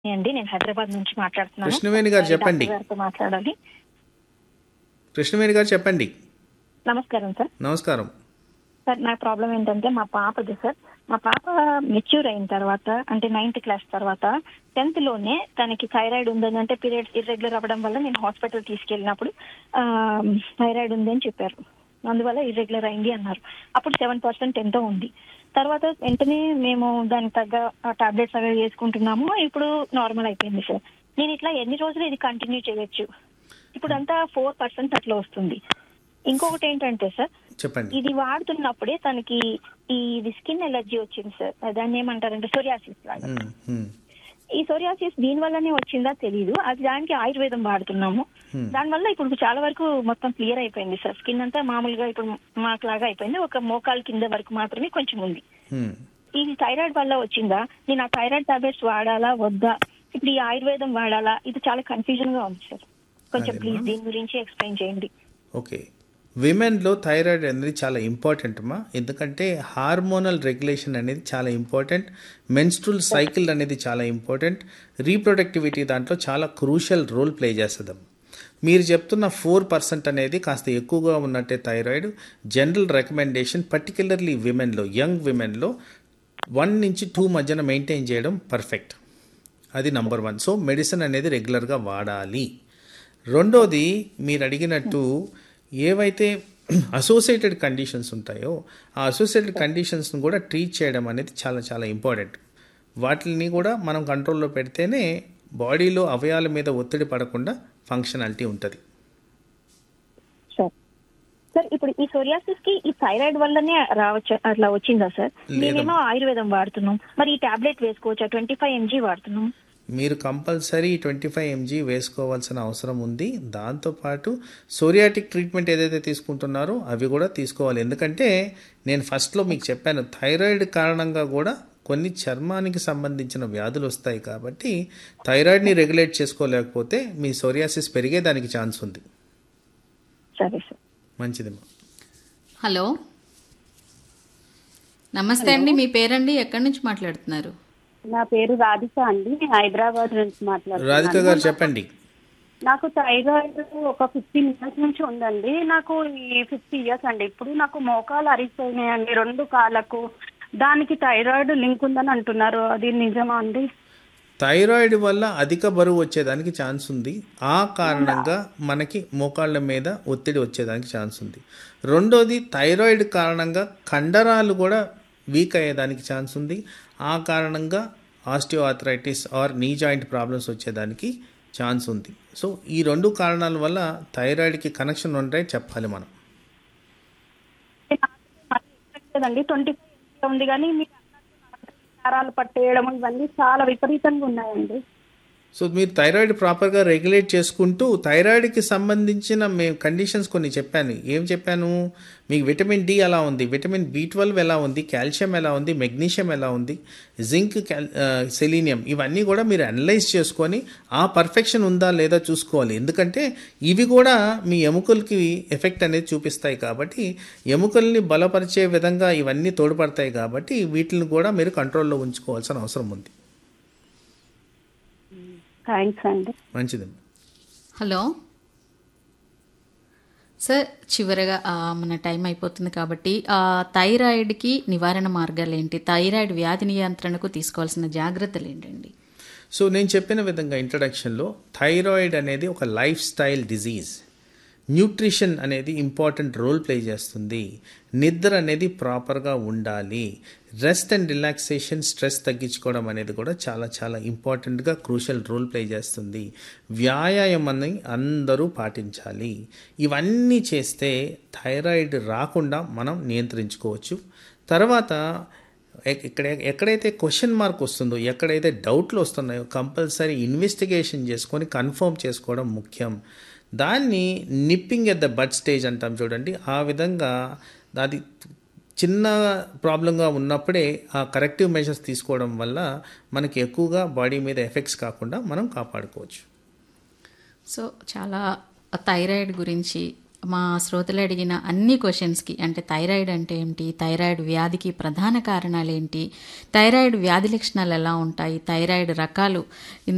అండి నేను హైదరాబాద్ నుంచి మాట్లాడుతున్నాను కృష్ణవేణి గారు చెప్పండి డాక్టర్ గారితో మాట్లాడాలి కృష్ణవేణి గారు చెప్పండి నమస్కారం సార్ నమస్కారం సార్ నా ప్రాబ్లం ఏంటంటే మా పాపది సార్ మా పాప మెచ్యూర్ అయిన తర్వాత అంటే నైన్త్ క్లాస్ తర్వాత టెన్త్ లోనే తనకి థైరాయిడ్ ఉందని అంటే పీరియడ్స్ ఇర్రెగ్యులర్ అవ్వడం వల్ల నేను హాస్పిటల్ తీసుకెళ్ళినప్పుడు థైరాయిడ్ ఉంది అని చెప్పారు అందువల్ల ఇర్రెగ్యులర్ అయింది అన్నారు అప్పుడు సెవెన్ పర్సెంట్ ఎంతో ఉంది తర్వాత వెంటనే మేము దానికి తగ్గ టాబ్లెట్స్ అవి వేసుకుంటున్నాము ఇప్పుడు నార్మల్ అయిపోయింది సార్ నేను ఇట్లా ఎన్ని రోజులు ఇది కంటిన్యూ చేయొచ్చు ఇప్పుడు అంతా ఫోర్ పర్సెంట్ అట్లా వస్తుంది ఇంకొకటి ఏంటంటే సార్ చెప్పండి ఇది వాడుతున్నప్పుడే తనకి ఈ స్కిన్ ఎలర్జీ వచ్చింది సార్ దాన్ని ఏమంటారంటే సోరియాసిస్ లాగా ఉమ్, ఉమ్, ఈ సోరియాసిస్ దీని వల్లనే వచ్చిందా తెలియదు అది దానికి ఆయుర్వేదం వాడుతున్నాము Hmm. దానివల్ల ఇప్పుడు చాలా వరకు మొత్తం క్లియర్ అయిపోయింది సార్ స్కిన్ అంతా మామూలుగా ఇప్పుడు మాకు లాగా అయిపోయింది ఒక మోకాలు కింద వరకు మాత్రమే కొంచెం ఉంది ఉమ్. ఈ థైరాయిడ్ వల్ల వచ్చిందా నేను ఆ థైరాయిడ్ టాబ్లెట్స్ వాడాలా వద్దా ఇప్పుడు ఈ ఆయుర్వేదం వాడాలా ఇది చాలా కన్ఫ్యూజన్ గా ఉంది సార్ కొంచెం అదేమ్మా. ప్లీజ్ దీని గురించి ఎక్స్ప్లెయిన్ చేయండి ఓకే విమెన్లో థైరాయిడ్ అనేది చాలా ఇంపార్టెంట్ అమ్మా ఎందుకంటే హార్మోనల్ రెగ్యులేషన్ అనేది చాలా ఇంపార్టెంట్ మెన్స్ట్రల్ సైకిల్ అనేది చాలా ఇంపార్టెంట్ రీప్రొడక్టివిటీ దాంట్లో చాలా క్రూషియల్ రోల్ ప్లే చేస్తుంది మీరు చెప్తున్న ఫోర్ పర్సెంట్ అనేది కాస్త ఎక్కువగా ఉన్నట్టే థైరాయిడ్ జనరల్ రికమెండేషన్ పర్టికులర్లీ విమెన్లో యంగ్ విమెన్లో వన్ నుంచి టూ మధ్యన మెయింటైన్ చేయడం పర్ఫెక్ట్ అది నంబర్ వన్ సో మెడిసిన్ అనేది రెగ్యులర్గా వాడాలి రెండోది మీరు అడిగినట్టు ఏవైతే అసోసియేటెడ్ కండిషన్స్ ఉంటాయో ఆ అసోసియేటెడ్ కండిషన్స్ని కూడా ట్రీట్ చేయడం అనేది చాలా చాలా ఇంపార్టెంట్ వాటిని కూడా మనం కంట్రోల్లో పెడితేనే బాడీలో అవయాల మీద ఒత్తిడి పడకుండా ఫంక్షనాలిటీ ఉంటుంది సార్ సార్ ఇప్పుడు ఈ సోరియాసిస్ కి ఈ థైరాయిడ్ వల్లనే రావచ్చు అట్లా వచ్చిందా సార్ మేమేమో ఆయుర్వేదం వాడుతున్నాం మరి ఈ టాబ్లెట్ వేసుకోవచ్చా ట్వంటీ ఫైవ్ ఎంజీ వాడుతున్నాం మీరు కంపల్సరీ ట్వంటీ ఫైవ్ ఎంజీ వేసుకోవాల్సిన అవసరం ఉంది దాంతోపాటు సోరియాటిక్ ట్రీట్మెంట్ ఏదైతే తీసుకుంటున్నారో అవి కూడా తీసుకోవాలి ఎందుకంటే నేను ఫస్ట్లో మీకు చెప్పాను థైరాయిడ్ కారణంగా కూడా కొన్ని చర్మానికి సంబంధించిన వ్యాధులు వస్తాయి కాబట్టి థైరాయిడ్ని రెగ్యులేట్ చేసుకోలేకపోతే మీ సోరియాసిస్ పెరిగేదానికి ఛాన్స్ ఉంది సరే సార్ మంచిదమ్మా హలో నమస్తే అండి మీ పేరండి ఎక్కడి నుంచి మాట్లాడుతున్నారు నా పేరు రాధిక అండి నేను హైదరాబాద్ నుంచి రాధిక మాట్లాడుతున్నాను గారు చెప్పండి నాకు థైరాయిడ్ ఒక ఫిఫ్టీన్ ఇయర్స్ నుంచి ఉందండి నాకు ఈ ఫిఫ్టీ ఇయర్స్ అండి ఇప్పుడు నాకు మోకాలు అరిగిపోయినాయండి రెండు కాళ్ళకు దానికి థైరాయిడ్ లింక్ ఉందని అంటున్నారు అది నిజమా అండి థైరాయిడ్ వల్ల అధిక బరువు వచ్చేదానికి ఛాన్స్ ఉంది ఆ కారణంగా మనకి మోకాళ్ళ మీద ఒత్తిడి వచ్చేదానికి ఛాన్స్ ఉంది రెండోది థైరాయిడ్ కారణంగా కండరాలు కూడా వీక్ అయ్యేదానికి ఛాన్స్ ఉంది ఆ కారణంగా osteoarthritis or knee joint problems వచ్చేదానికి ఛాన్స్ ఉంది సో ఈ రెండు కారణాల వల్ల థైరాయిడ్కి కనెక్షన్ ఉంటాయి చెప్పాలి మనం లేదండి ట్వంటీ ఉంది కానీ మీరు నరాలు పట్టేయడం ఇవన్నీ చాలా విపరీతంగా ఉన్నాయండి సో మీరు థైరాయిడ్ ప్రాపర్గా రెగ్యులేట్ చేసుకుంటూ థైరాయిడ్కి సంబంధించిన మేము కండిషన్స్ కొన్ని చెప్పాను ఏం చెప్పాను మీకు విటమిన్ డి ఎలా ఉంది విటమిన్ బి ట్వెల్వ్ ఎలా ఉంది కాల్షియం ఎలా ఉంది మెగ్నీషియం ఎలా ఉంది జింక్ క్యాల్ సెలీనియం ఇవన్నీ కూడా మీరు అనలైజ్ చేసుకొని ఆ పర్ఫెక్షన్ ఉందా లేదా చూసుకోవాలి ఎందుకంటే ఇవి కూడా మీ ఎముకలకి ఎఫెక్ట్ అనేది చూపిస్తాయి కాబట్టి ఎముకల్ని బలపరిచే విధంగా ఇవన్నీ తోడ్పడతాయి కాబట్టి వీటిని కూడా మీరు కంట్రోల్లో ఉంచుకోవాల్సిన అవసరం ఉంది థ్యాంక్స్ అండి మంచిదండి హలో సార్ చివరగా ఆ, మన టైం అయిపోతుంది కాబట్టి ఆ, థైరాయిడ్కి నివారణ మార్గాలు ఏంటి థైరాయిడ్ వ్యాధి నియంత్రణకు తీసుకోవాల్సిన జాగ్రత్తలు ఏంటండి సో నేను చెప్పిన విధంగా ఇంట్రడక్షన్లో థైరాయిడ్ అనేది ఒక లైఫ్ స్టైల్ డిజీజ్ న్యూట్రిషన్ అనేది ఇంపార్టెంట్ రోల్ ప్లే చేస్తుంది నిద్ర అనేది ప్రాపర్గా ఉండాలి రెస్ట్ అండ్ రిలాక్సేషన్ స్ట్రెస్ తగ్గించుకోవడం అనేది కూడా చాలా చాలా ఇంపార్టెంట్గా క్రూషల్ రోల్ ప్లే చేస్తుంది వ్యాయామాన్ని అందరూ పాటించాలి ఇవన్నీ చేస్తే థైరాయిడ్ రాకుండా మనం నియంత్రించుకోవచ్చు తర్వాత ఎక్- ఇక్కడ ఎక్కడైతే క్వశ్చన్ మార్క్ వస్తుందో ఎక్కడైతే డౌట్లు వస్తున్నాయో కంపల్సరీ ఇన్వెస్టిగేషన్ చేసుకొని కన్ఫర్మ్ చేసుకోవడం ముఖ్యం దాన్ని nipping at the bud stage అంటాం చూడండి ఆ విధంగా అది చిన్న ప్రాబ్లంగా ఉన్నప్పుడే ఆ కరెక్టివ్ మెజర్స్ తీసుకోవడం వల్ల మనకి ఎక్కువగా బాడీ మీద ఎఫెక్ట్స్ కాకుండా మనం కాపాడుకోవచ్చు సో చాలా థైరాయిడ్ గురించి మా శ్రోతలు అడిగిన అన్ని క్వశ్చన్స్కి అంటే థైరాయిడ్ అంటే ఏమిటి థైరాయిడ్ వ్యాధికి ప్రధాన కారణాలు ఏంటి థైరాయిడ్ వ్యాధి లక్షణాలు ఎలా ఉంటాయి థైరాయిడ్ రకాలు